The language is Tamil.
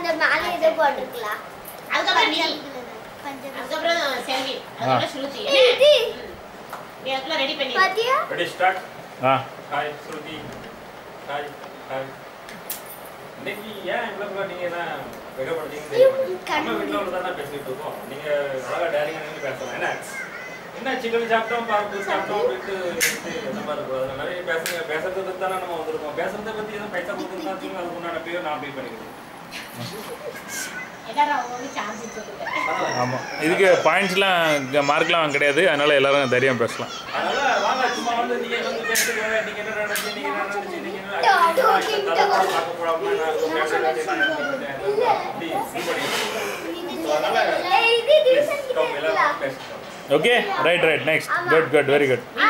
கொஞ்சம் மேலே ஏதோ போட்டிருக்கலாம் அதுக்கப்புறம் நீ பஞ்சம் அதுக்கப்புறம் செல்வி ஆ. அதுக்கப்புறம் ஸ்ருதி ஏய், இது நீ அதுக்குள்ள ரெடி பண்ணி பாத்தியா ரெடி ஸ்டார்ட் ஆ ஹாய் ஸ்ருதி ஹாய் ஹாய் இன்னைக்கு ஏன் இவ்வளோ நீங்க தான் வெகப்படுத்தீங்கன்னு தெரிய மாட்டேங்குது. நம்ம வீட்டில் உள்ள தான் பேசிட்டு இருக்கோம் நீங்க அழகா டேரிங்க நின்று பேசலாம் என்ன என்ன சிக்கன் சாப்பிட்டோம் பருப்பு சாப்பிட்டோம் அப்படின்ட்டு இது இந்த மாதிரி இருக்கும் அதில் நிறைய பேசுங்க பேசுறதுக்கு தானே நம்ம வந்திருக்கோம் பேசுறதை பத்தி எதுவும் பைசா கொடுத்துருந்தா அதுக்கு உண்டான பேர் நான் பே பண்ணிக்கிறேன் எல்லாரும் அவங்க சான்ஸ் வச்சுருக்கேன் ஆமாம் இதுக்கு பாயிண்ட்ஸ்லாம் மார்க்லாம் கிடையாது அதனால எல்லாரும் தைரியம் பேசலாம் அதனால வாங்க சும்மா வந்து நீங்க வந்து பேசுங்க நீங்க என்ன நடந்துச்சு நீங்க என்ன நடந்துச்சு நீங்க என்ன நடந்துச்சு, தலை கூட பார்க்க போடாம நான் ஒரு பேசுறேன், நான் நடந்துட்டேன். அப்படி இது பண்ணிக்கிறேன். அதனால ஏய், இது please, decent come, கிட்ட எல்லாரும் பேசலாம் okay right right next good good very good நீ